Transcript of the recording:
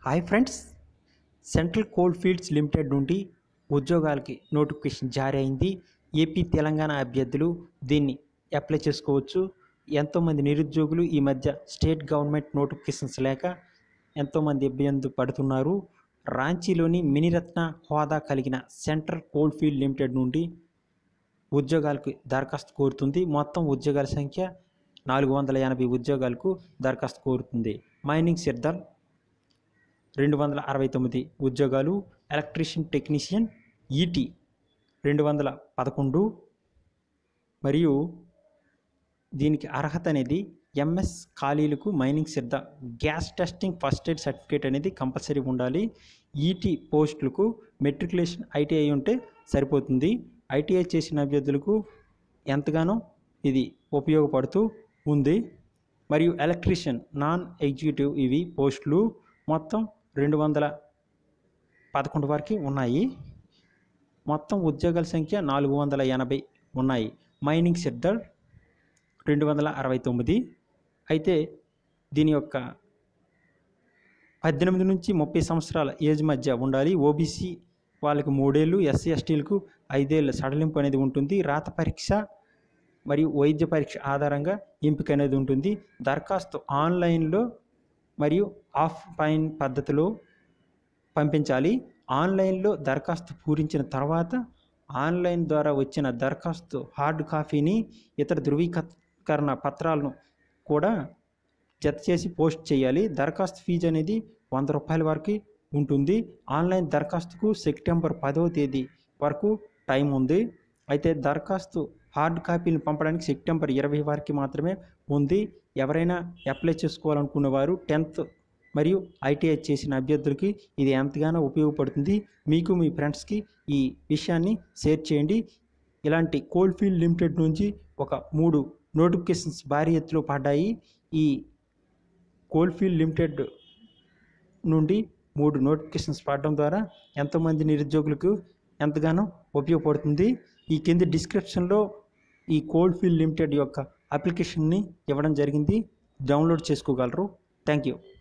hi friends central coal fields limited నుండి ఉద్యోగాలకి notification జారీ అయింది ఏపీ తెలంగాణ అభ్యర్థులు దీన్ని అప్లై చేసుకోవచ్చు ఎంతోమంది నిరుద్యోగులు ఈ మధ్య స్టేట్ గవర్నమెంట్ నోటిఫికేషన్స్ లేక ఎంతోమంది ఇబ్బంది పడుతున్నారు రాంచీలోని మినిరత్న హోదా కలిగిన సెంట్రల్ కోల్ ఫీల్డ్ లిమిటెడ్ నుండి ఉద్యోగాలకు దరఖాస్తు కోరుతుంది మొత్తం ఉద్యోగాల సంఖ్య నాలుగు వందల ఎనభై ఉద్యోగాలకు దరఖాస్తు కోరుతుంది మైనింగ్ సిర్దల్ రెండు వందల అరవై తొమ్మిది ఉద్యోగాలు ఎలక్ట్రీషియన్ టెక్నీషియన్ ఈటీ రెండు వందల పదకొండు మరియు దీనికి అర్హత అనేది ఎంఎస్ ఖాళీలకు మైనింగ్ సిద్ధ gas testing first aid certificate అనేది కంపల్సరీ ఉండాలి ఈటీ పోస్టులకు మెట్రికులేషన్ ఐటీఐ ఉంటే సరిపోతుంది ఐటీఐ చేసిన అభ్యర్థులకు ఎంతగానో ఇది ఉపయోగపడుతూ ఉంది మరియు ఎలక్ట్రీషియన్ నాన్ ఎగ్జిక్యూటివ్ ఇవి పోస్టులు మొత్తం రెండు వందల పదకొండు వరకు ఉన్నాయి మొత్తం ఉద్యోగాల సంఖ్య నాలుగు వందల ఎనభై ఉన్నాయి మైనింగ్ సెక్టర్ రెండు వందల అరవై తొమ్మిది అయితే దీని యొక్క పద్దెనిమిది నుంచి ముప్పై సంవత్సరాల ఏజ్ మధ్య ఉండాలి ఓబీసీ వాళ్ళకి మూడేళ్ళు ఎస్సీ ఎస్టీలకు ఐదేళ్ళ సడలింపు అనేది ఉంటుంది రాత పరీక్ష మరియు వైద్య పరీక్ష ఆధారంగా ఎంపిక అనేది ఉంటుంది దరఖాస్తు ఆన్లైన్లో మరియు ఆఫ్లైన్ పద్ధతిలో పంపించాలి ఆన్లైన్లో దరఖాస్తు పూరించిన తర్వాత ఆన్లైన్ ద్వారా వచ్చిన దరఖాస్తు హార్డ్ కాపీని ఇతర ధృవీకరణ పత్రాలను కూడా జత చేసి పోస్ట్ చేయాలి దరఖాస్తు ఫీజు అనేది వంద రూపాయల వరకు ఉంటుంది ఆన్లైన్ దరఖాస్తుకు సెప్టెంబర్ పదవ తేదీ వరకు టైం ఉంది అయితే దరఖాస్తు హార్డ్ కాపీని పంపడానికి సెప్టెంబర్ ఇరవై వరకు మాత్రమే ఉంది ఎవరైనా అప్లై చేసుకోవాలనుకున్న వారు టెన్త్ మరియు ఐటీఐ చేసిన అభ్యర్థులకి ఇది ఎంతగానో ఉపయోగపడుతుంది మీకు మీ ఫ్రెండ్స్కి ఈ విషయాన్ని షేర్ చేయండి ఇలాంటి కోల్డ్ ఫీల్డ్ లిమిటెడ్ నుంచి ఒక మూడు నోటిఫికేషన్స్ భారీ ఎత్తులో పడ్డాయి ఈ కోల్డ్ ఫీల్డ్ లిమిటెడ్ నుండి మూడు నోటిఫికేషన్స్ పడడం ద్వారా ఎంతోమంది నిరుద్యోగులకు ఎంతగానో ఉపయోగపడుతుంది ఈ కింది డిస్క్రిప్షన్లో ఈ కోల్డ్ ఫీల్డ్ లిమిటెడ్ యొక్క అప్లికేషన్ని ఇవ్వడం జరిగింది డౌన్లోడ్ చేసుకోగలరు థ్యాంక్ యూ